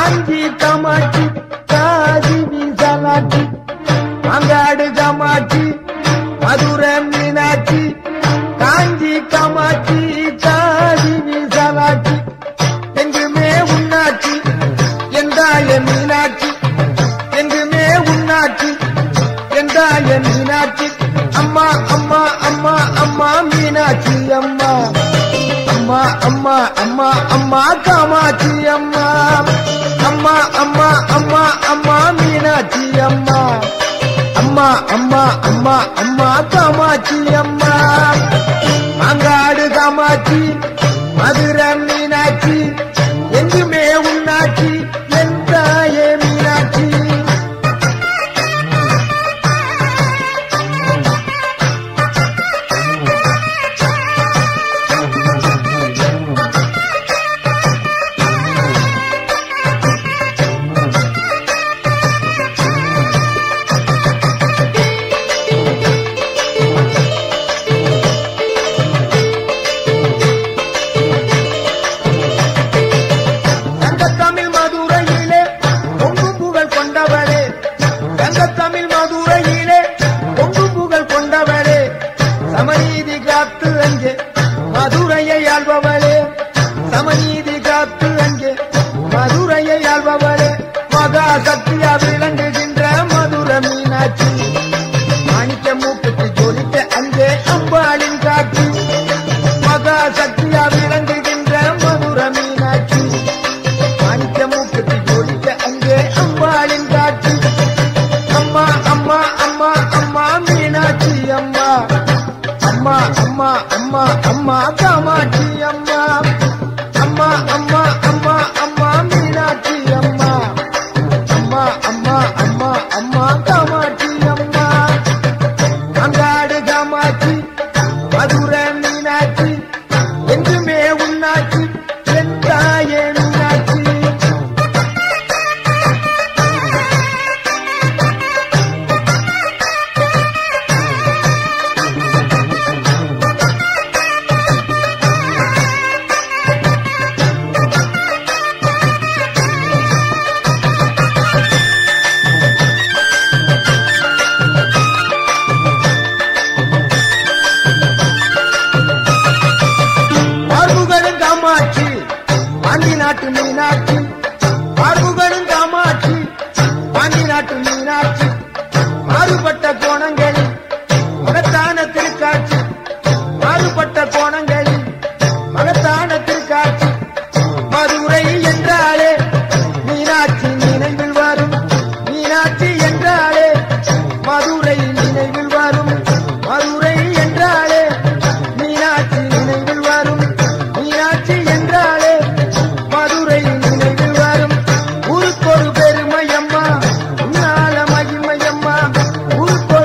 காஞ்சி காமாட்சி காதி விசாலாட்சி அங்காடு காமாட்சி மதுரை மீனாட்சி காஞ்சி காமாட்சி காதி விசாலாட்சி எங்குமே உன்னாட்சி எந்தாய மீனாட்சி எங்குமே உன்னாட்சி எந்தாய மீனாட்சி அம்மா அம்மா அம்மா அம்மா மீனாட்சி அம்மா அம்மா அம்மா அம்மா அம்மா காமாட்சி அம்மா அம்மா அம்மா அம்மா அம்மா மீனாட்சி அம்மா அம்மா அம்மா அம்மா அம்மா காமாட்சி அம்மா மாங்காடு காமாட்சி மதுரை மீனாட்சி எங்குமே உன்னாட்சி என் தாயே மீனாட்சி தங்கத்தமிழ் மதுரையிலே பொங்கும் புகழ் கொண்டவரே தங்கத்தமிழ் மதுரையிலே பொங்கும் புகழ் கொண்டவரே சமநீதி காத்து அங்கே மதுரையை ஆள்பவளே சமநீதி காத்து அங்கே மதுரையை ஆள்பவளே மகா சக்தியா விளங்குகின்ற மதுர மீனாட்சி மாணிக்க மூக்குக்கு ஜொலிக்க அங்கே அம்பாளின் காட்சி மகா சக்தியா விளங்குகின்ற மதுர மீனாட்சி மாணிக்க மூக்குக்கு ஜொலிக்க அங்கே அம்பாளின் காட்சி அம்மா அம்மா அம்மா அம்மா மீனாட்சி அம்மா அம்மா அம்மா அம்மா அம்மா காமாட்சி அம்மா அம்மா அம்மா அம்மா அம்மா மீனாட்சி அம்மா அம்மா அம்மா அம்மா அம்மா காமாட்சி அம்மா அங்காடு காமாட்சி மதுரை மீனாட்சி என்றுமே உன்னாட்சி என் தாயே மீனாட்சி பார்வுகளும் காமாட்சி பாண்டி நாட்டு மீனாட்சி பார்வுகளும் காமாட்சி பாண்டி நாட்டு மீனாட்சி மாறுபட்ட கோணங்களில் மகத்தான திருக்காட்சி மாறுபட்ட கோணங்களில் மகத்தான திருக்காட்சி மதுரை என்றாலே மீனாட்சி நினைவில் வரும் மீனாட்சி என்றாலே மதுரை நினைவில் வரும் மதுரை என்றாலே மீனாட்சி நினைவில் வரும் மீனாட்சி என்றாலே மதுரை நினைவில் வரும் ஊருக்கொரு பெருமையம்மா உன்னால மகிமையம்மா ஊருக்கொரு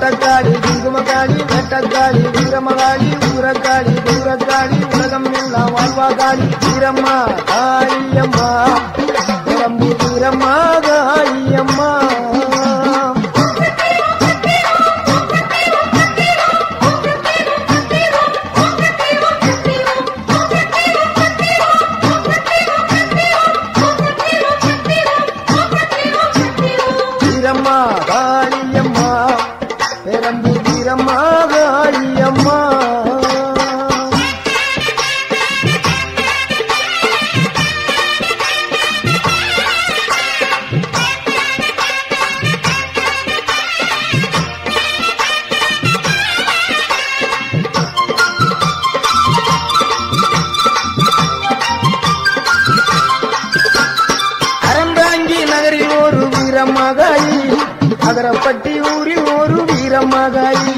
ஒட்டக்காளி குங்குமக்காளி வெட்டக்காளி வீரமகாளி ஊரக்காளி தூரக்காளி உலகம் எல்லாம் வாழ்வாகாளி வீரம்மா காளியம்மா பிரம்பு வீரம்மா காளியம்மா வீரம்மா காளியம்மா பிரம்பு வீரம்மா காளியம்மா அறந்தாங்கி நகரில் ஒரு வீரமகாயி அகரப்பட்டி ஊரில் ஒரு வீரமகாயி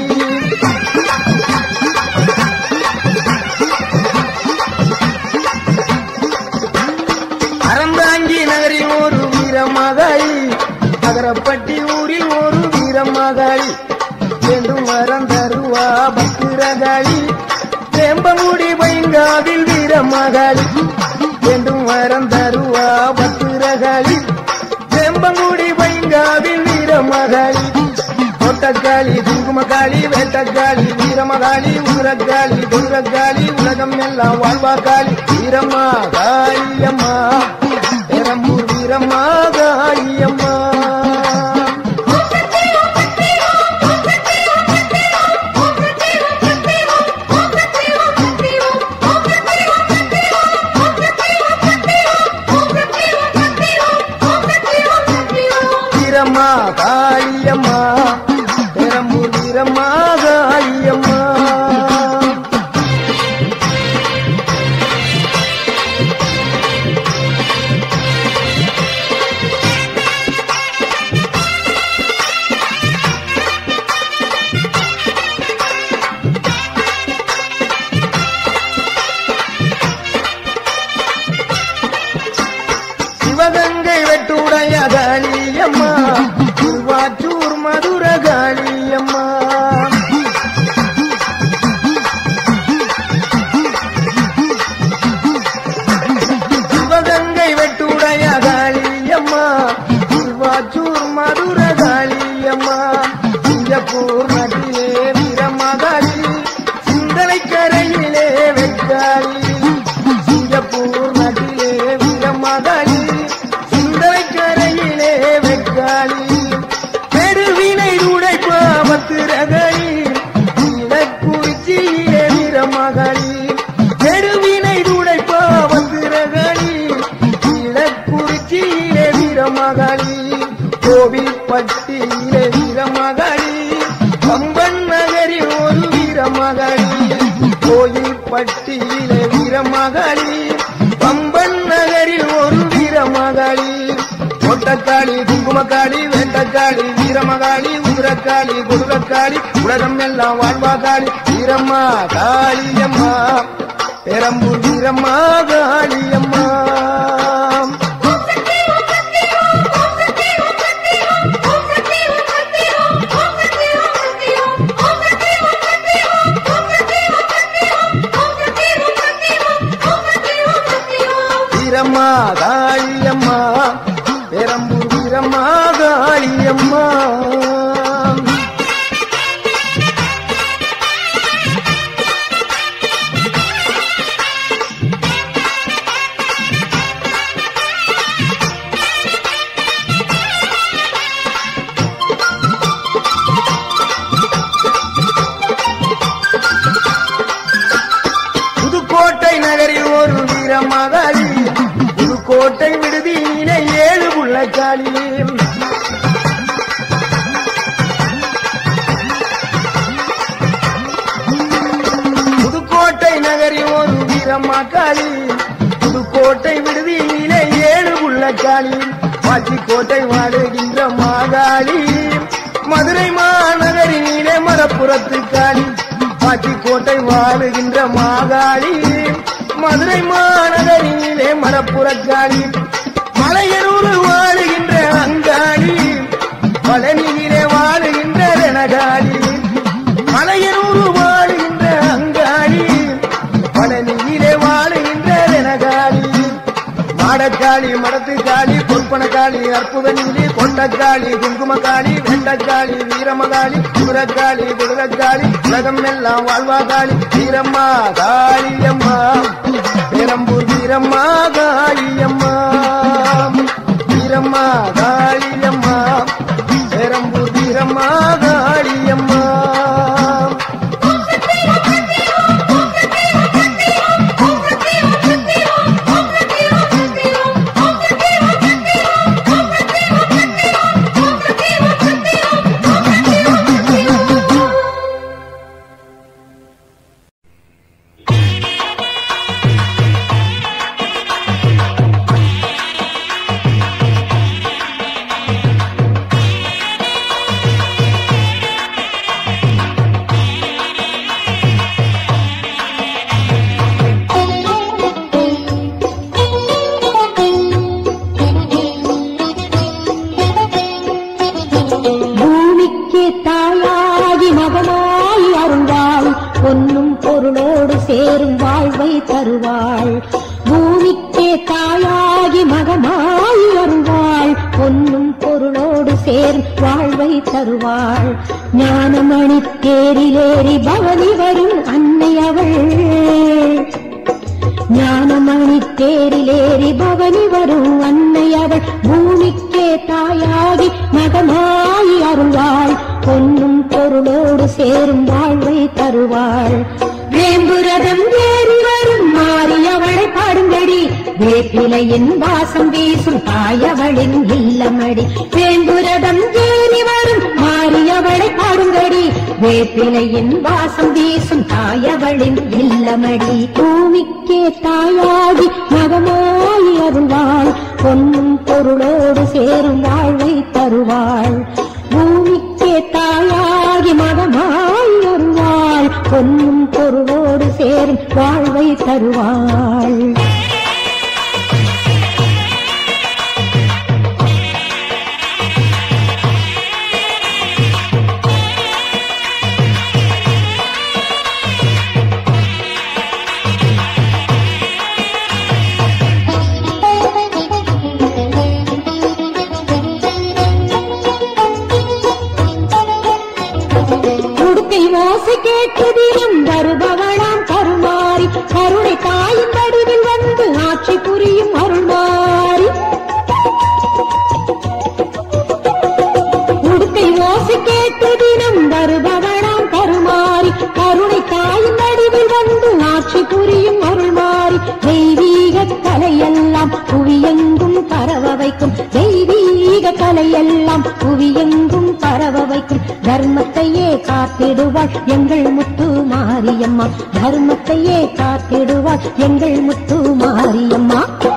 அறந்தாங்கி நகரில் ஒரு வீரமகாயி அகரப்பட்டி ஊரில் ஒரு வீரமகாயி வேண்டும் வரம் தருவா பத்திரகாளி வேம்பமுடி பைங்காவில் வீரமகாளி வேண்டும் வரம் தருவா பத்திரகாளி வேம்பமுடி பைங்காவில் வீரமகாளி தோட்டக்காளி குங்குமக்காளி வேட்டக்காளி வீரமகாளி ஊரக்காளி துர்கக்காளி உலகம் எல்லாம் வாழ்வாக்காளி வீரம்மா காளியம்மா பெரம்பூர் வீரம்மா காளியம்மா வீரம்மா காளியம்மா பெரம்பூர் வீரம்மா காளியம்மா சிவகங்கை வெட்டுடைய காளியம்மா திருவாச்சூர் மதுர காளியம்மா சிவகங்கை வெட்டுடைய காளியம்மா திருவாச்சூர் மதுர காளியம்மா சிங்கப்பூர் நதியிலே வீரமகாளி சிந்தனை கரையிலே வெக்காளி சிங்கப்பூர் நதியிலே வீரமகாளி சிந்தனை கரையிலே வெக்காளி பெருவினை உடைப்பாமத்திரகளி இலக்குறிச்சியிலே வீரமகாளி பெருவினை உடைப்பாமத்திரகளி இலக்குறிச்சியிலே வீரமகாளி கோவில்பட்டியிலே வீரமகாளி கம்பன் நகரில் ஒரு வீரமகாளி கோயில்பட்டியிலே வீரமகாளி பம்பன் நகரில் ஒரு வீரமகாளி ஒட்டக்காளி குங்குமக்காளி வேட்டக்காளி வீரமகாளி உதிரக்காளி குடுரக்காளி உலகம் எல்லாம் வாழ்வாகாளி வீரம்மா காளியம்மா பெரம்பூர் வீரம்மா காளியம்மா வீரம்மா காளியம்மா பெரம்பூர் வீரம்மா காளியம்மா புதுக்கோட்டை நகரில் ஒரு வீரமகாளி புதுக்கோட்டை விடுதியிலே ஏழு புள்ளக்காளி புதுக்கோட்டை நகரில் ஒரு வீரமகாளி புதுக்கோட்டை விடுதியிலே ஏழு புள்ளக்காளி வாச்சிக்கோட்டை வாடுகின்ற மாகாளி மதுரை மாநகரினிலே மலப்புறத்து காளி பாட்டிக்கோட்டை வாழுகின்ற மாகாளி மதுரை மாநகரினிலே மலப்புறக்காளி மலையனூர் வாழுகின்ற அங்காளி பழனியிலே வாழுகின்ற ரணகாளி மலையனூர் வாழுகின்ற அங்காளி பழனியிலே வாழுகின்ற ரணகாளி மாடக்காளி மடத்துக்காளி பொற்பனக்காளி அற்புத நீலி கொண்டக்காளி குங்குமக்காளி வெண்டக்காளி வீரமகாளி குதிரக்காளி குதிரக்காளி உலகம் எல்லாம் வாழ்வாகாளி வீரம்மா காளியம்மா பெரம்பூர் வீரம்மா காளியம்மா வீரம்மா காளியம்மா பெரம்பூர் வீரம்மா காளியம்மா பூமிக்கே தாயாகி மகனாய் அருள்வாள் பொன்னும் பொருளோடு சேரும் வாழ்வை தருவாள் பூமிக்கே தாயாகி மகனாய் அருள்வாள் பொன்னும் பொருளோடு சேரும் வாழ்வை தருவாள் ஞானமணி தேரிலேறி பவனி வரும் அன்னை அவள் ஞானமணி தேரிலேறி பவனி வரும் அன்னை அவள் பூமிக்கே தாயாகி மகமாயி அருள்வாள் பொன்னும் பொருளோடு சேரும் வாழ்வை தருவாள் வேம்புரதம் ஏறி வரும் மாறி அவளை பாடுங்கடி வேப்பிலையின் வாசம் வீசும் தாயவளின் இல்லமடி வேம்புரதம் ஏறி வரும் மாறி அவளை பாடுங்கடி வேப்பிலையின் வாசம் வீசும் தாயவளின் இல்லமடி பூமிக்கே தாயாகி மகமாயி அருள்வாள் பொன்னும் பொருளோடு சேரும் வாழ்வை தருவாள் பூமிக்கே தாயாகி மகமாய் அருள்வாள் பொன்னும் பொருளோடு சேரும் வாழ்வை தருவாள் உடுக்கை ஓசை கேட்டு தினம் வருபவளாம் கருமாறி கருணை தாயின் வடிவில் வந்து ஆட்சி புரியும் அருள்மாறி உடுக்கை ஓசை கேட்டு தினம் வருபவளாம் கருமாறி கருணை தாயின் வடிவில் வந்து ஆட்சி புரியும் அருள்மாறி தெய்வீக கலையெல்லாம் புவியெங்கும் பரவ வைக்கும் தெய்வீக கலையெல்லாம் புவியெங்கும் பரவ வைக்கும் தர்மத்தையே காத்திடுவாள் எங்கள் முத்து மாரியம்மா தர்மத்தையே காத்திடுவாள் எங்கள் முத்து மாரியம்மா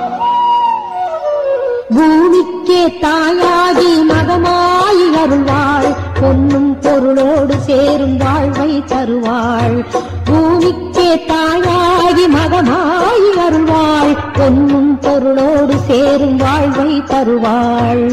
பூமிக்கே தாயாகி மகமாயி அருள்வாள் பொன்னும் பொருளோடு சேரும் வாழ்வை தருவாள் பூமிக்கே தாயாகி மகமாயி அருள்வாள் பொன்னும் பொருளோடு சேரும் வாழ்வை தருவாள்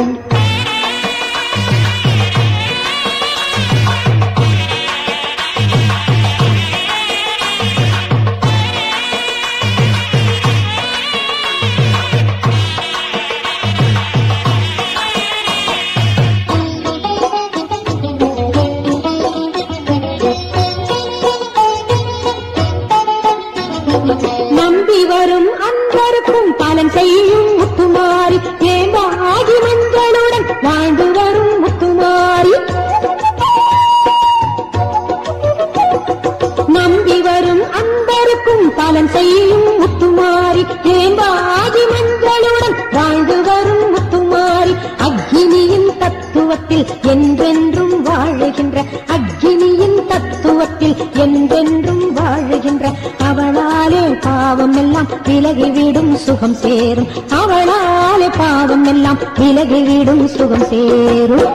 நம்பி வரும் அன்பருக்கும் பலன் செய்யும் முத்துமாரி ஏம்பாகி மஞ்சளுடன் வாழ்ந்து வரும் முத்துமாரி நம்பி வரும் அன்பருக்கும் பலன் செய்யும் முத்துமாரி ஏம்பாகி மஞ்சளுடன் வாழ்ந்து வரும் முத்துமாரி அக்னியின் தத்துவத்தில் என்றென்றும் வாழுகின்ற அக்னியின் தத்துவத்தில் என்றென்றும் வாழுகின்ற அவளாலே பாவம் எல்லாம் விலகிவிடும் சுகம் சேரும் அவளாலே பாவம் எல்லாம் விலகிவிடும் சுகம் சேரும்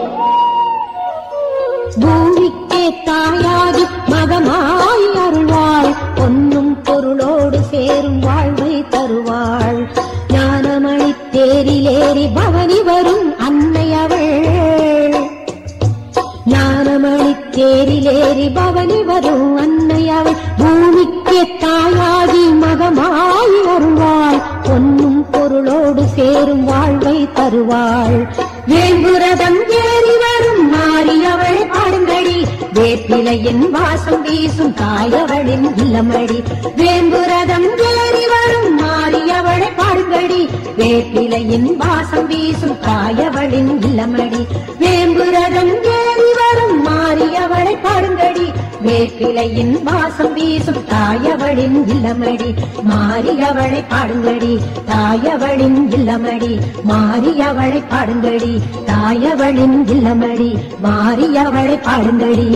பூமிக்கே தாயாகி மகமாய் அருள்வாள் பொன்னும் பொருளோடு சேரும் வாழ்வை தருவாள் ஞானமணி தேரிலேறி பவனி வரும் அன்னை அவள் ஞானமணி தேரிலேறி பவனி வரும் அன்னை அவள் பூமிக்கே தாயாகி மகமாய் வருவாள் பொன்னும் பொருளோடு சேரும் வாழ்வை தருவாள் வேங்குரதம் ஏறி வரும் மாறியவள் பாடுங்கடி வேப்பிலையின் வாசம் வீசும் தாயவளின் இல்லமடி வேங்குரதம் ஏறி வரும் மாறியவளை பாடுங்கடி வேப்பிலையின் வாசம் வீசும் தாயவளின் இல்லமடி வேம்புரதம் ஏறி வரும் மாறியவளை பாடுங்கடி வேப்பிலையின் வாசம் வீசும் தாயவளின் இல்லமடி மாறியவளை பாடுங்கடி தாயவளின் இல்லமடி மாறியவளை பாடுங்கடி தாயவளின் இல்லமடி மாறியவளை பாடுங்கடி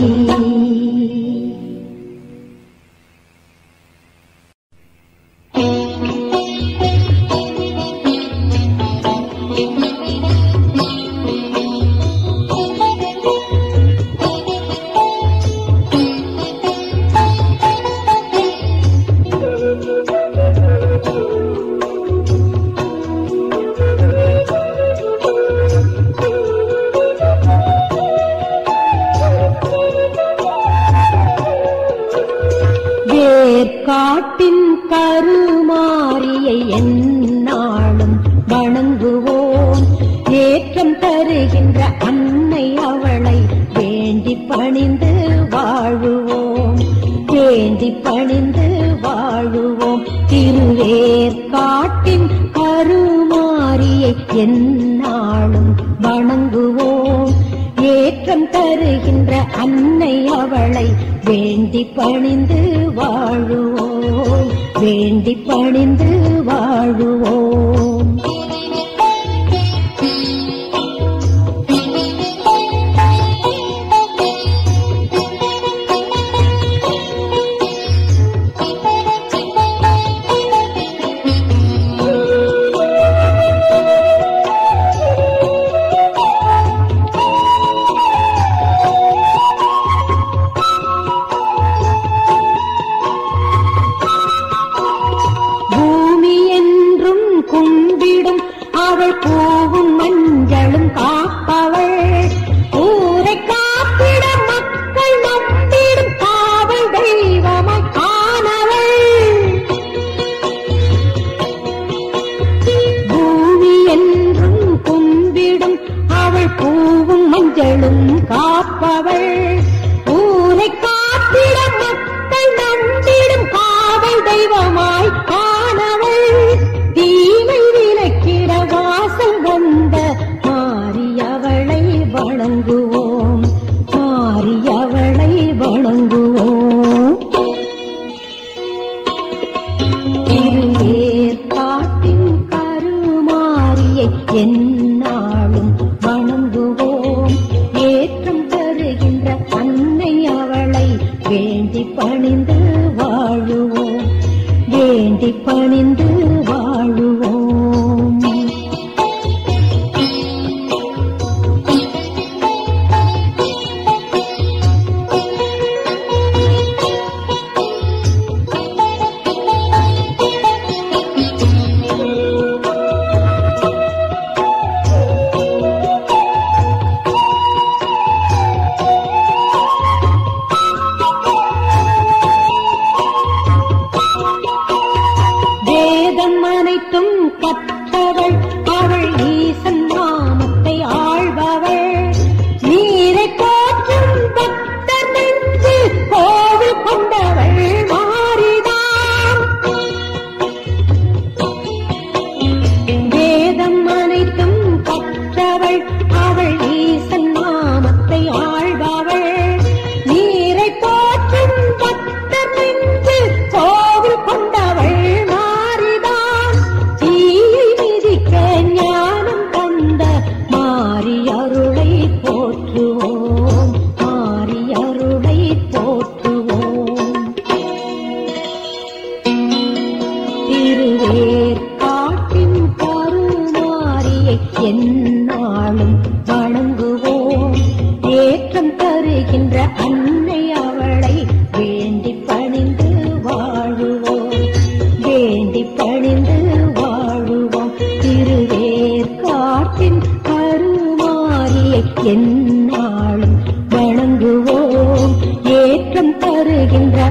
வேர்காட்டின் கருமாரியை எந்நாளும் வணங்குவோம் ஏற்றம் தருகின்ற அன்னை அவளை வேண்டி பணிந்து வாழுவோம் வேண்டி பணிந்து வாழுவோம் திருவேற்காட்டின் கருமாரியை எந்நாளும் வணங்குவோம் ஏற்றம் தருகின்ற அன்னை அவளை வேண்டி பணிந்து வாழுவோம் வேண்டி பணிந்து வாழுவோம் பூமி என்றும் கும்பிடும் அவள் பூவும் மஞ்சளும் காப்பவள் ஊரை காப்பிட மக்கள் நம்பிடும் காவல் தெய்வமாய் காணவள் பூமி என்றும் கும்பிடும் அவள் பூவும் மஞ்சளும் காப்பவள் ஊரை காத்திட மக்கள் நம்பிடும் காவல் தெய்வமாய் காணவள் தீமை விலக்கிட வாசல் வந்த மாரியவளை வணங்குவோம் மாரியவளை வணங்குவோம் திருவேற்காட்டின் கருமாரியை எந்நாளும் வணங்குவோம் ஏற்றம் தருகின்ற அன்னை அவளை வேண்டி பணிந்து வாழுவோம் வேண்டி பணிந்து வாழுவோம்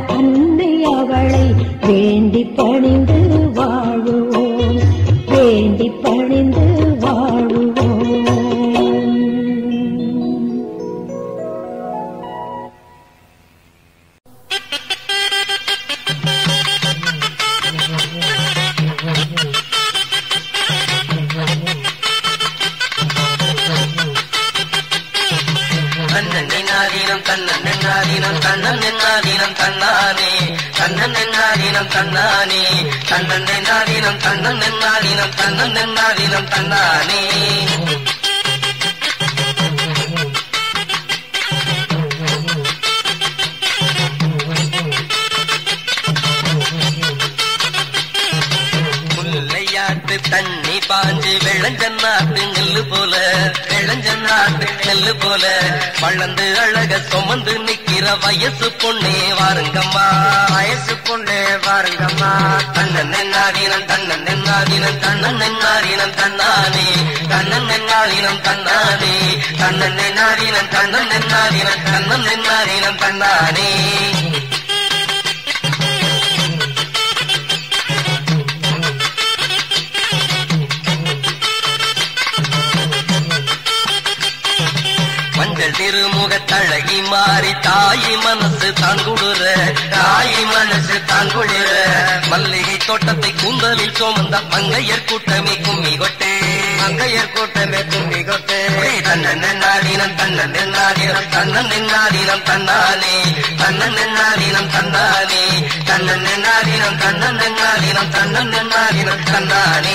அன்னை அவளை வேண்டி பணிந்து வாழுவோம் வேண்டி பணிந்து வாழுவோம் தன்னன் என்னாதீனம் தன்னன் என்னாதீனம் தன்னன் என்னாதீனம் தன்னானே தன்னன் என்னாதீனம் தன்னானே தன்னன் என்னாதீனம் தன்னன் என்னாதீனம் தன்னன் என்னாதீனம் தன்னானே முல்லையாட்டு தண்ணி பாஞ்சு வெள்ளஞ்சன்னாட்டு நெல்லு போல வெள்ளஞ்சன்னாட்டு நெல்லு போல வளர்ந்து அழக சுமந்து நிக்கிற வயசு பொண்ணே வாருங்கம்மா வயசு பொண்ணே வாருங்கம்மா தன்னன் என்னாதீனம் தன்னன் என்னாதீனம் தன்னன் என்னாதீனம் தன்னானே தன்னன் என்னாதீனம் தன்னானே தன்னன் என்னாதீனம் தன்னன் என்னாதீனம் தன்னன் என்னாதீனம் தன்னானே மஞ்சள் திருமுகத்தழகி மாறி தாயி மனசு தாங்குடுற தாயி மனசு தாங்குடுற மல்லிகை தோட்டத்தை கூந்தலில் சுமந்த மங்கையர் கூட்டமே கும்மி கொட்டே மங்கையர் கூட்டமே கும்மி கொட்டே தன்னன் என்னாதீனம் தன்னன் என்னாதீனம் தன்னன் என்னாதீனம் தன்னானே தன்னன் என்னாதீனம் தன்னானே தன்னன் என்னாதீனம் தன்னன் என்னாதீனம் தன்னன் என்னாதீனம் தன்னானே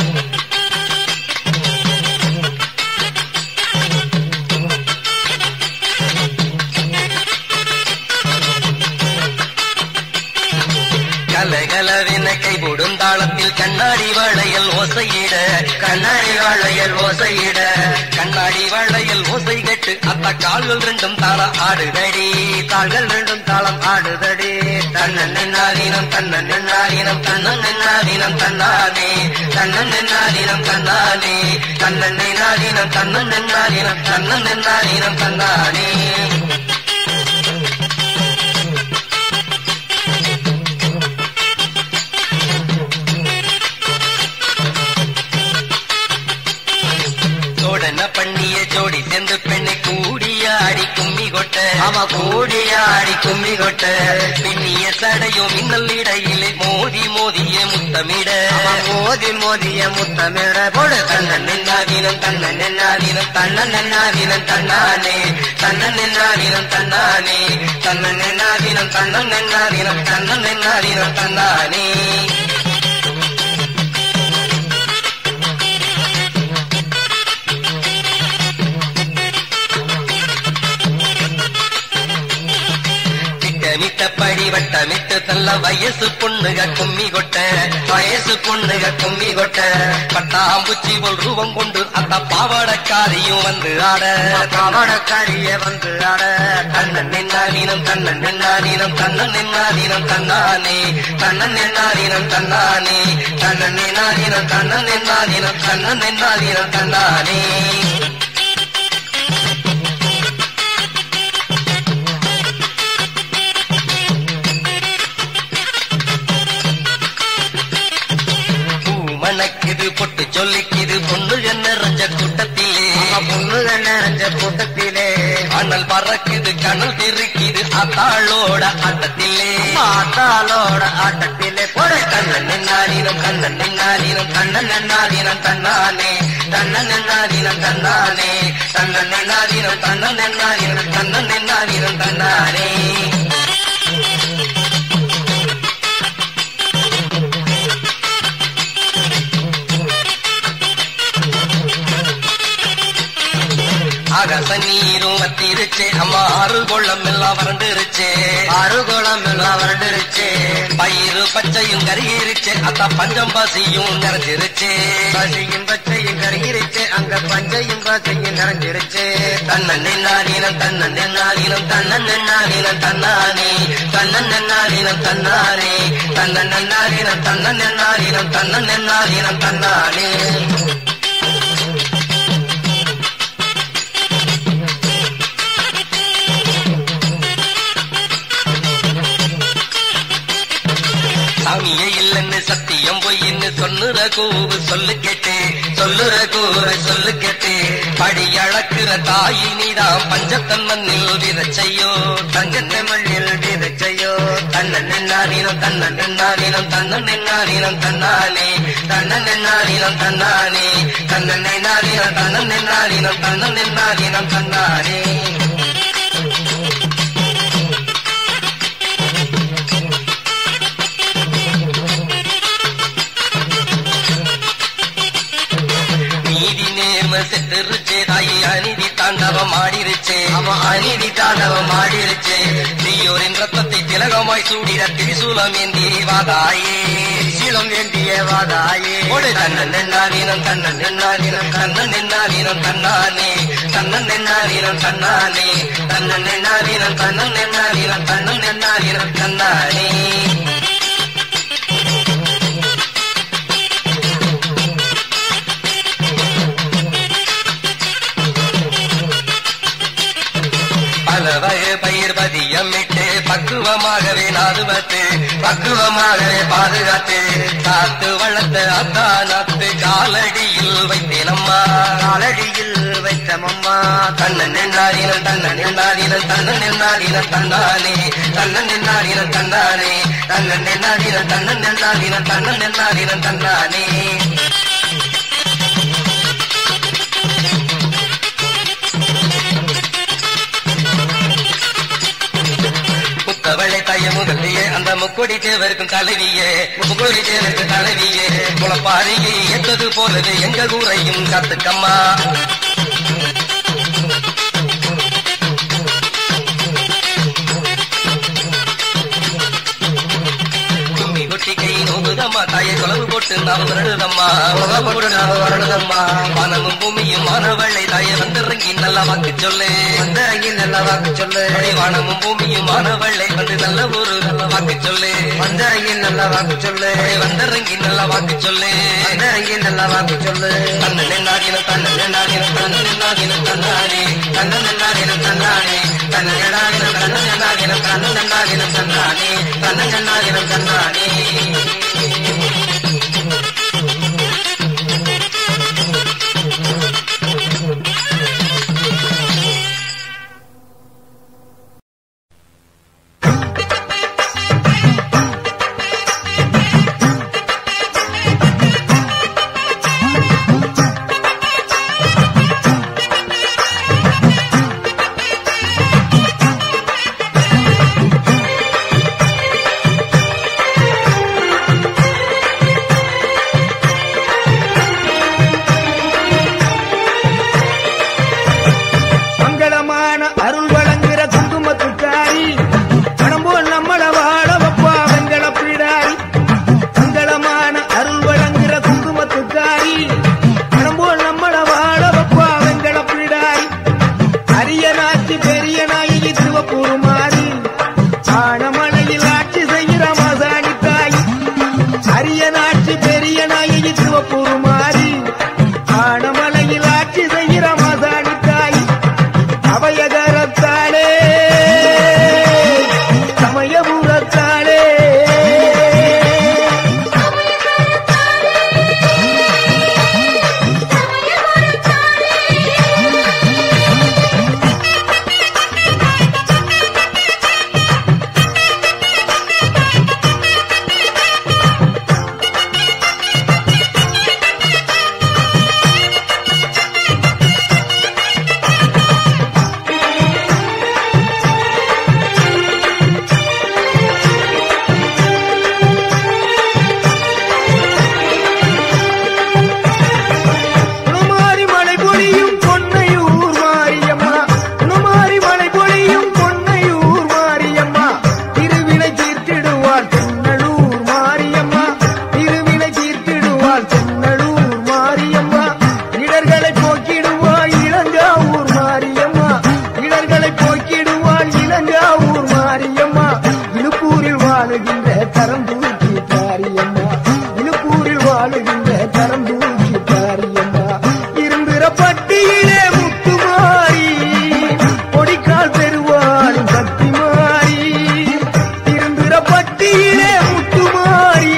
கலகலவென கைபோடும் தாளத்தில் கண்ணாடி வளையல் ஓசையிட கண்ணாடி வளையல் ஓசையிட கண்ணாடி வளையல் ஓசை கட்டு அத்த கால்கள் ரெண்டும் தாளம் ஆடுதடி கால்கள் ரெண்டும் தாளம் ஆடுதடி தன்னன் என்னாதீனம் தன்னன் என்னாதீனம் தன்னன் என்னாதீனம் தன்னானே தன்னன் என்னாதீனம் தன்னானே தன்னன் என்னாதீனம் தன்னன் என்னாதீனம் தன்னன் என்னாதீனம் தன்னானே சோடன பண்ணிய ஜோடி சேர்ந்து பெண்ணை கூடியாடி கும்மி கொட்ட அவ கூடியாடி கும்மி கொட்ட பின்னிய சடையும் மின்னல் இடையிலே மோதி மோதிய முத்தமிட மோதி மோதிய முத்தமிட போடு தன்னன் என்னாதீனம் தன்னன் என்னாதீனம் தன்னன் என்னாதீனம் தன்னானே தன்னன் என்னாதீனம் தன்னானே தன்னன் என்னாதீனம் தன்னன் என்னாதீனம் தன்னன் என்னாதீனம் தன்னானே திட்டமிட்டபடி வட்டமிட்டு தள்ள வயசு பொண்ணுக கும்மி கொட்ட வயசு பொண்ணுக கும்மி கொட்ட பட்டாம்பூச்சி போல் ரூபம் கொண்டு அந்த பாவாடக்காரியும் வந்து ஆட பாவாடக்காரிய வந்து ஆட தன்னன் என்னாதீனம் தன்னன் என்னாதீனம் தன்னன் என்னாதீனம் தன்னானே தன்னன் என்னாதீனம் தன்னானே தன்னன் என்னாதீனம் தன்னன் என்னாதீனம் தன்னன் என்னாதீனம் தன்னானே பூ மணக்குது பொட்டு சொல்லிக்குது பொண்ணுக நிறைஞ்ச கூட்டத்திலே பொண்ணுக நிறைஞ்ச கூட்டத்திலே அண்ணல் பறக்குது கணல் தெரிக்குது அத்தாளோட ஆட்டத்திலே அத்தாளோட ஆட்டத்திலே போட கண்ணன் என்னாதீனம் கண்ணன் என்னாதீனம் கண்ணன் என்னாதீனம் தன்னானே தன்னன் என்னாதீனம் தன்னானே தன்னன் என்னாதீனம் தன்னன் என்னாதீனம் தன்னன் என்னாதீனம் தன்னானே ஆகாச நீரும் வத்திருச்சே அம்மா ஆறு குளம் எல்லாம் வறண்டுருச்சே ஆறு குளம் எல்லாம் வறண்டுருச்சே பயிறு பச்சையும் கருகிருச்சே அத்த பஞ்சம் பசியும் நிறைஞ்சிருச்சே பசியும் பச்சையும் கருகிருச்சே அங்க பஞ்சையும் பசியும் நிறைஞ்சிருச்சே தன்னன் என்னாதீனம் தன்னன் என்னாதீனம் தன்னன் என்னாதீனம் தன்னானே தன்னன் என்னாதீனம் தன்னானே தன்னன் என்னாதீனம் தன்னன் என்னாதீனம் தன்னன் என்னாதீனம் தன்னானே சாமியே இல்லைன்னு சத்தியம் பொய்ன்னு சொன்னுற கூவு சொல்லு கேட்டு சொல்லுற கூறு சொல்லு கேட்டு படி அளக்குற தாயி நீதான் பஞ்சத்தன் மண்ணில் விதச்சையோ தங்கத்தை மண்ணில் விதச்சையோ தன்னன் நின்னாரினம் தன்னன் நின்னாரினம் தன்னன் நின்னாரினம் தன்னானே தன்னன் நின்னாரினம் தன்னானே தன்னன் நின்னாரினம் தன்னன் நின்னாரினம் தன்னன் நின்னாரினம் தன்னானே நீதி நேர்ம செத்துருச்சே தாயி அநீதி தாண்டவம் ஆடிருச்சே அவன் அநீதி தாண்டவம் ஆடிருச்சே நீயோரின் ரத்தத்தை திலகமாய் சூடிட திரிசூலம் ஏந்தி வாதாயே சீலம் ஏந்திய வாதாயே ஓடு தன்னன் நின்னாதீனம் தன்னன் நின்னாதீனம் தன்னன் நின்னாதீனம் தன்னானே தன்னன் நின்னாதீனம் தன்னானே தன்னன் நின்னாதீனம் தன்னன் நின்னாதீனம் தன்னன் நின்னாதீனம் தன்னானே பல வகை பயிர் பதியமிட்டு பக்குவமாகவே நாதுவத்து பக்குவமாகவே பாதுகாத்து காத்து வளர்த்த அத்தானத்து காலடியில் வைத்தேனம்மா காலடியில் வைத்தமம்மா தன்னன் நின்றாரினம் தன்னன் நின்றாரினம் தன்னன் நின்றாரினம் தன்னானே தன்னன் நின்றாரினம் தன்னானே தன்னன் நின்றாரினம் தன்னன் நின்றாரினம் தன்னன் நின்றாரினம் தன்னானே முத்தவளை தாய முதலியே அந்த முக்கொடி தேவருக்கும் தலைவியே முக்கொடி தேவருக்கும் தலைவியே முளப்பாரியே எத்தது போலவே எங்க ஊரையும் கத்துக்கம்மா கும்மி கொட்டி கை நோகுதம்மா தாயை குழவு போட்டு நாம வருடுதம்மா உலக போட்டு நாம வருடுதம்மா வானமும் பூமியும் மாணவளை தாயை வந்திறங்கி நல்ல வாக்கு சொல்லு வந்திறங்கி நல்ல வாக்கு சொல்லு வானமும் பூமியும் மாணவளை வந்து நல்ல ஒரு நல்ல வாக்கு சொல்லு வந்திறங்கி நல்ல வாக்கு சொல்லு வந்திறங்கி நல்ல வாக்கு சொல்லு வந்திறங்கி நல்ல வாக்கு சொல்லு தன்ன நின்னாகினம் தன்ன நின்னாகினம் தன்ன நின்னாகினம் தன்னானே தன்ன நின்னாகினம் தன்னானே தன்ன நின்னாகினம் தன்ன நின்னாகினம் தன்ன நின்னாகினம் தன்னானே தன்ன நின்னாகினம் தன்னானே மங்களமான அருள் வழங்குற குங்குமத்துக்காரி பணம் போல் நம்மள வாழ வப்பா வெங்கட பிடாரி மங்களமான அருள் வழங்குற குங்குமத்துக்காரி பணம் போல் நம்மள வாழ வப்பா வெங்கட பிடாரி அரிய நாச்சி பெரிய நாயகி சிவபுருமாரி ஆனமலையில் ஆட்சி செய்கிற மசாணி தாய் அரிய நாட்சி பெரிய நாயகி சிவபுருமாரி ஆனமலையில் ஆட்சி செய்கிற மசாணி தாய் அபயகரத்தாளே சமயபுரத்தாளே குணமாரி மலை பொழியும் பொன்னையூர் மாரியம்மா குணமாரி மலை பொழியும் பொன்னையூர் மாரியம்மா திருவினை தீர்த்திடுவாள் தென்னலூர் மாரியம்மா திருவினை தீர்த்திடுவாள் தென்னலூர் மாரியம்மா இடர்களை போக்கிடுவாள் இளஞ்சாவூர் மாரியம்மா இடர்களை போக்கிடுவாள் இளஞ்சாவூர் மாரியம்மா இழுப்பூரில் வாழுகின்ற தரம் தூக்கி தாரியம்மா இழுப்பூரில் வாழுகின்ற தரம் தூக்கி தாரியம்மா இருந்திர பட்டியிலே முத்துமாரி பொடிக்கால் பெருவாளின் சக்தி மாறி இருந்திர பட்டியிலே முத்துமாரி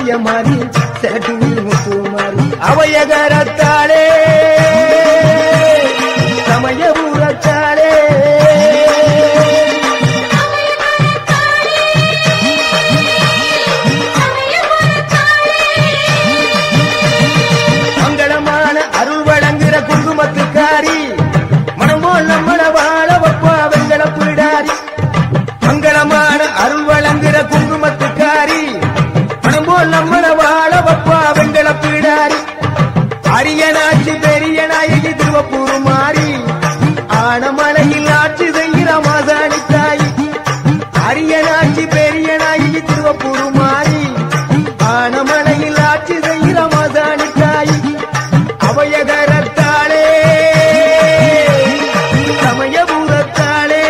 சத்திய மாறி சேட்டு முத்து மாறி அவையகரத்தாளே சமயபுரத்தாளே மங்களமான அருள் வழங்குற குங்குமத்துக்காரி மனமோல் நம்மள வாழ வப்பா வெங்கட பிடாரி மங்களமான அருள் வழங்குற குங்குமத்துக்காரி மனமோல் நம்மள வாழ வப்பா வெங்கட பிடாரி அரியனாட்சி பெரிய நாயகி திருவப்பூர் மாறி ஆனமலையில் ஆட்சி செய்கிற மாசாணி தாய் அரியனாட்சி பெரிய நாயகி திருவப்பூர் மாறி ஆனமலையில் ஆட்சி செய்கிற மாசாணி தாய் அவையகரத்தாளே சமயபுரத்தாளே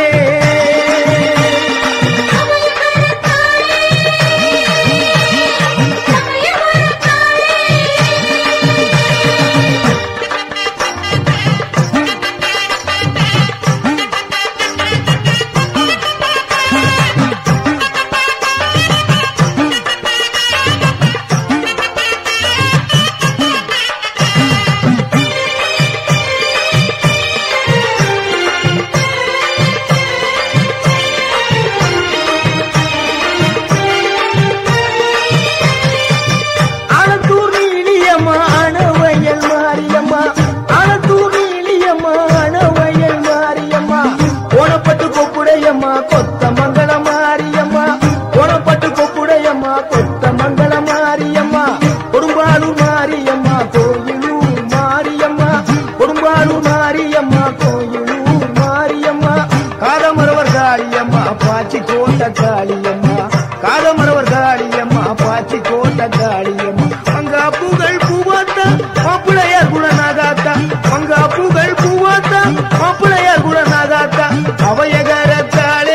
ஆனத்தூர் நீலியம்மா அணவயல் மாரியம்மா ஆனத்தூர் நீலியம்மா அணவயல் மாரியம்மா ஓணப்பட்டு கொப்புடையம்மா கொத்த மங்கள மாரியம்மா ஓணப்பட்டு கொப்புடையம்மா கொத்த மங்கள மாரியம்மா கொடும்பாலூர் மாரியம்மா கோயிலூர் மாரியம்மா கொடும்பாலூர் மாரியம்மா கோயிலூர் மாரியம்மா காதமரவர் காளியம்மா பாச்சி கோட்ட காளியம்மா காதமரவர் காளியம்மா பாச்சி கோட்ட காளியம்மா மங்கா புகழ் பூவாத்தா மாப்பிளையார் குணநாகாத்தா மங்கா புகழ் பூவாத்தா மாப்பிளையார் குணநாகாத்தா அவையகரத்தாளே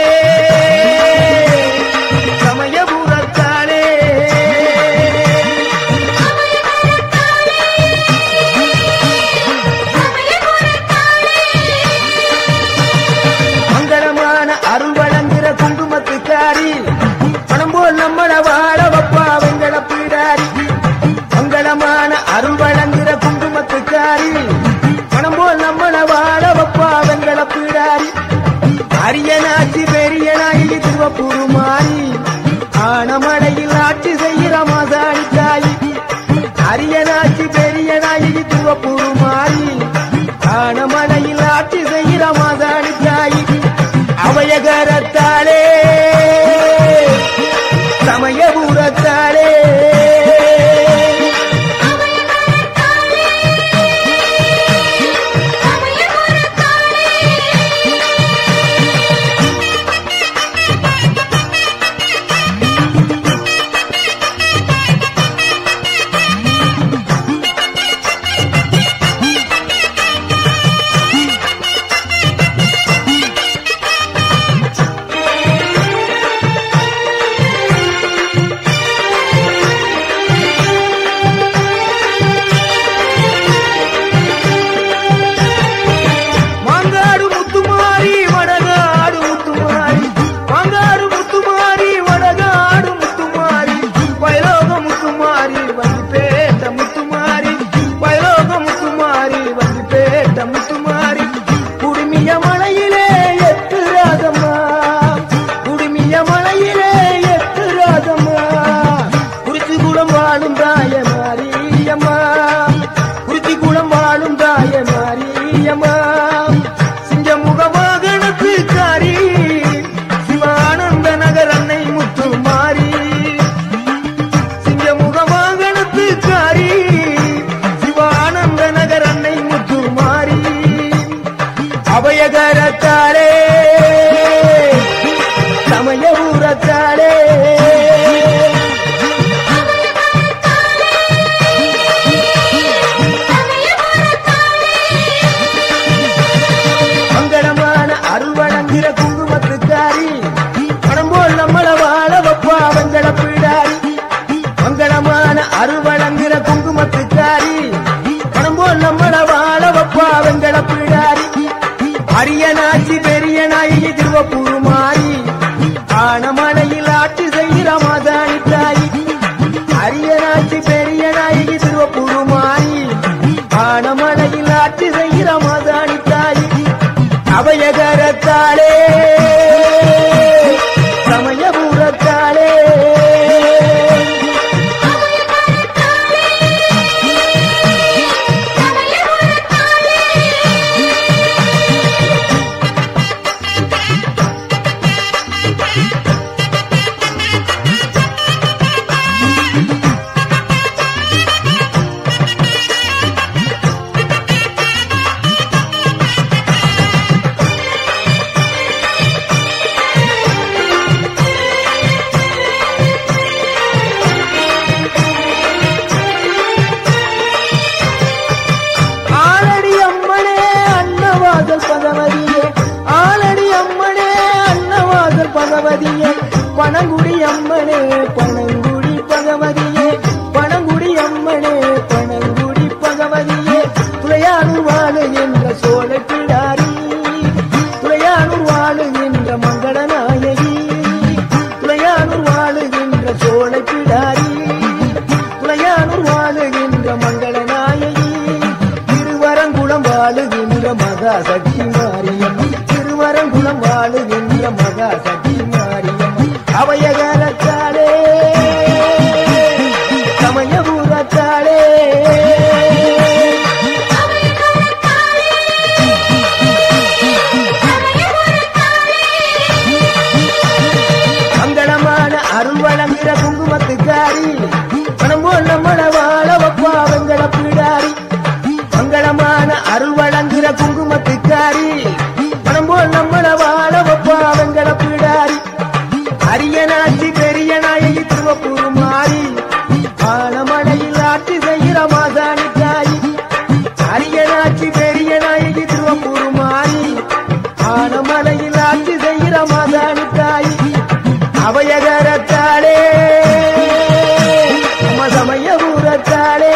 சமயபுரத்தாளே மங்களமான அருள் வழங்குற குங்குமத்துக்காரி பணம் போல் நம்மள வாழ வப்பா வெங்கட பீடாரி மங்களமான அருள் வழங்குற குங்குமத்துக்காரி பணம் போல் நம்மள வாழ வப்பா வெங்கட பீடாரி அரியனாட்சி பெரிய நாயகி திருவப்பூர் மாறி ஆனமடையில் ஆட்சி செய்கிற மாசாணி தாயி அரியனாட்சி பெரிய நாயகி திருவப்பூர் மாறி ஆனமடையில் ஆட்சி செய்கிற மாசாணி தாயி அவையகரத்தாளே சமயபுரத்தாளே மாங்காடு முத்துமாரி வடகாடு முத்துமாரி மாங்காடு முத்துமாரி வடகாடு முத்துமாரி பைலோக முத்துமாரி வந்து பேட்ட முத்துமாரி பைலோக முத்துமாரி வந்து பேட்ட முத்துமாரி குடுமிய மலையிலே எட்டு ராதம்மா குடுமிய மலையிலே எட்டு ராதம்மா குறிச்சி குளம் வாழும் தாய மாரியம்மா குறிச்சி குளம் வாழும் தாய மாரியம்மா சிங்கமுக வாகனத்துக்காரி சிவானந்த நகர் அன்னை முத்து மாறி சிங்கமுக வாகனத்துக்காரி சிவானந்த நகர் அன்னை முத்து மாறி அபயகரத்தாரே சமய ஊரத்தாரே மங்களமான அருள் வழங்குகிற குங்குமத்துக்காரி பணம் போல் நம்மள வாழ வப்பா வெங்கட பீடாரி மங்களமான அருள் வழங்குகிற குங்குமத்துக்காரி பணம் போல் நம்மள வாழ வப்பா வெங்கட பீடாரி அரியனாட்சி பெரிய நாயகி திருவப்பூர் மாறி ஆனமலையில் ஆட்சி செய்கிற மாதாணி தாய் அரிய அபயகரத்தாளே சமயபுரத்தாளே ஆலடி அம்மனே அன்னவாசல் பகவதியே ஆலடி அம்மனே அன்னவாசல் பகவதியே பனங்குடி அம்மனே பனங்குடி பகவதியே பனங்குடி அம்மனே பனங்குடி பகவதியே துளையானூர் வாழுகின்ற சோழ பிடாரி துளையானூர் வாழுகின்ற மங்கள நாயகி துளையானூர் வாழுகின்ற சோழ பிடாரி துளையானூர் வாழுகின்ற மங்கள நாயகி திருவரங்குளம் வாழுகின்ற மகா சக்தி மாரியம் திருவரங்குளம் வாழுகின்ற மகா சக்தி மாரியம் அவயகாலத்தாளே சமயபுரத்தாளே மங்களமான அருள் வழங்குகிற குங்குமத்துக்காரி பணம் போல் நம்மள வாழ வப்பா வெங்கட பிடாரி மங்களமான அருள் வழங்குகிற குங்குமத்துக்காரி பணம் போல் நம்மள வாழ வப்பா வெங்கட பிடாரி அரியனாட்சி பெரிய நாயகி திருவப்பூர் மாறி ஆனமடையில் ஆட்சி செய்கிற மாசாணி தாயி அரியனாட்சி பெரிய நாயகி திருவப்பூர் மாறி ஆனமலையில் ஆட்சி செய்கிற மாசாணி தாயி அபயகரத்தாளே நம்ம சமயபுரத்தாளே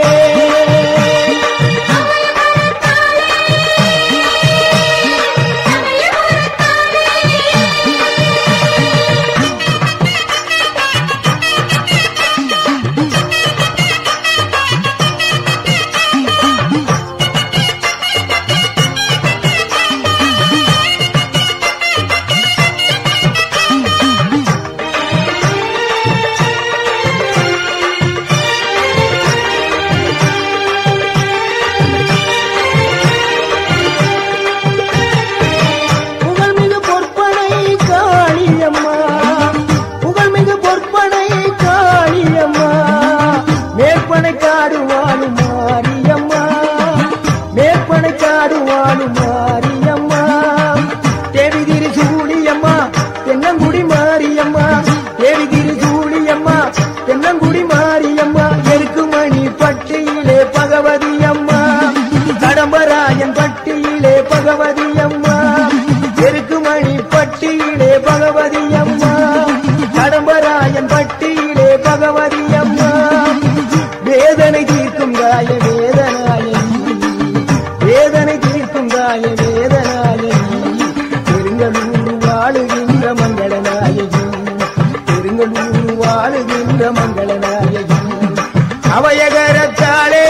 புகழ்மிகு பொற்பனை காளியம்மா புகழ்மிகு பொற்பனை காளியம்மா மேற்பனை காடு வாழும் மாரியம்மா மேற்பனை காடு வாழும் மாரியம்மா தேவி திரு சூழியம்மா தென்னங்குடி மாரியம்மா தேவி திரு சூழியம்மா தென்னங்குடி மாரியம்மா எருக்குமணி பட்டியிலே பகவதி அம்மா கடம்பராயன் பட்டியிலே பகவதி அம்மா எருக்குமணி பட்டியிலே பகவதி அம்மா கடம்பராயன் பட்டியிலே பகவதி அம்மா வேதனை தீர்க்கும் காய வேதனாயகி வேதனை தீர்க்கும் காய வேதனாயகி பெருங்கலூர் வாழுகின்ற மங்கள நாயகி பெருங்கலூர் வாழுகின்ற மங்கள நாயகி அவயகரத்தாளே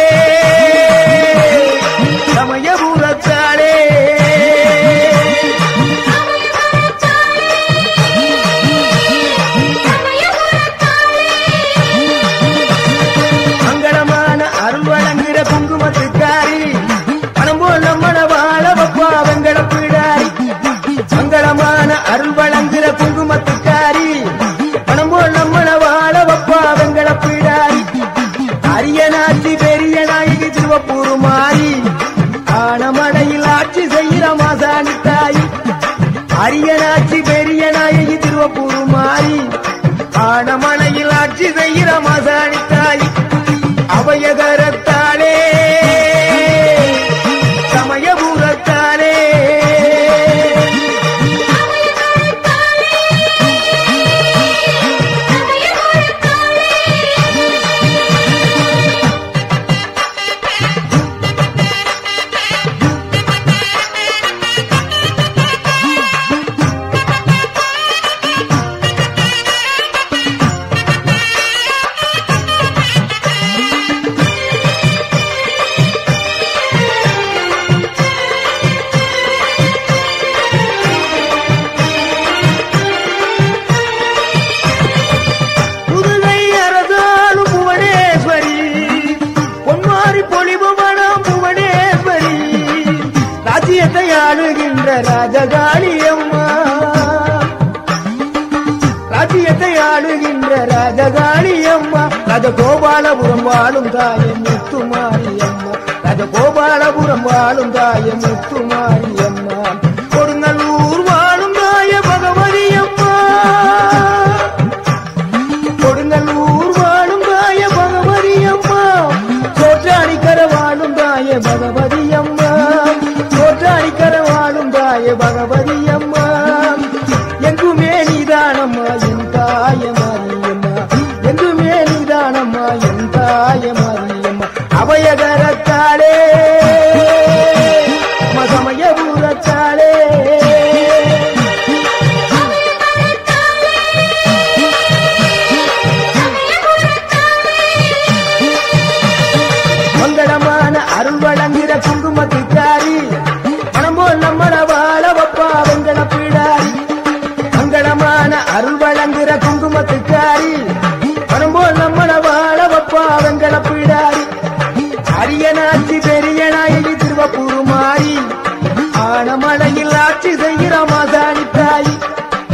சமயபுரத்தாளே மங்களமான அருள் வழங்குகிற குங்குமத்துக்காரி பணம் போல் நம்மள வாழ வப்பா வெங்கட பிடாரி மங்களமான அருள் வழங்குகிற குங்குமத்துக்காரி பணம் போல் நம்மள வாழ வப்பா வெங்கட பிடாரி அரியனாட்சி பெரிய நாயகி திருவப்பூர் மாறி ஆனமடையில் ஆட்சி செய்கிற மாசாணி தாய் அரியனாட்சி பெரிய நாயகி திருவப்பூர் மாறி ஆனமலையில் ஆட்சி செய்கிற மாசாணி தாய் அபயகரத்தாளே சமயபுரத்தாளே ராஜகாளி அம்மா ராஜ்யத்தை ஆளுகின்ற ராஜகாளி அம்மா ராஜகோபாலபுரம் வாழும் தாய முத்துமாரி அம்மா ராஜகோபாலபுரம் வாழும் தாய முத்துமாரி அம்மா கொடுங்கல்லூர் வாழும் தாய பகவதி அம்மா கொடுங்கல்லூர் வாழும் தாய பகவதி அம்மா சோற்றாணிக்கர வாழும் தாய பகவதி அம்மா சோற்றாணிக்கர வாழும் தாய பகவதி அம்மா எங்குமே நீதானம்மா என் தாய மாரியம்மா எங்குமே நீதானம்மா என் தாய மாரியம்மா அபயகரத்தாளே மசமயபூரத்தாளே மங்களமான அருள் வழங்குகிற குங்குமத்துக்காரி மனம் போல் நம்மள வாழ வப்பா வெங்கட பீடாரி மங்களமான அருள் வழங்குகிற குங்குமத்துக்காரி மனம் போல் நம்மள வாழ வப்பா வெங்கட பீடாரி அரியனாட்சி பெரிய நாயகி திருவப்பூர் மாறி ஆனமலையில் ஆட்சி செய்கிற மாசாணி தாய்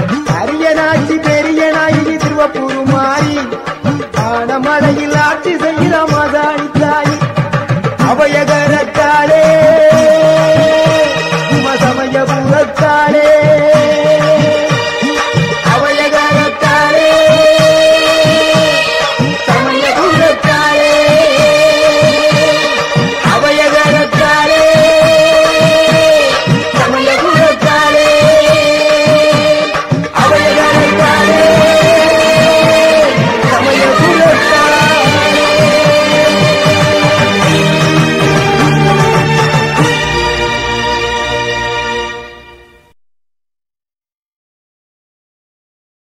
அரியனாட்சி பெரிய நாயகி திருவப்பூர் மாறி ஆனமலையில் ஆட்சி செய்கிற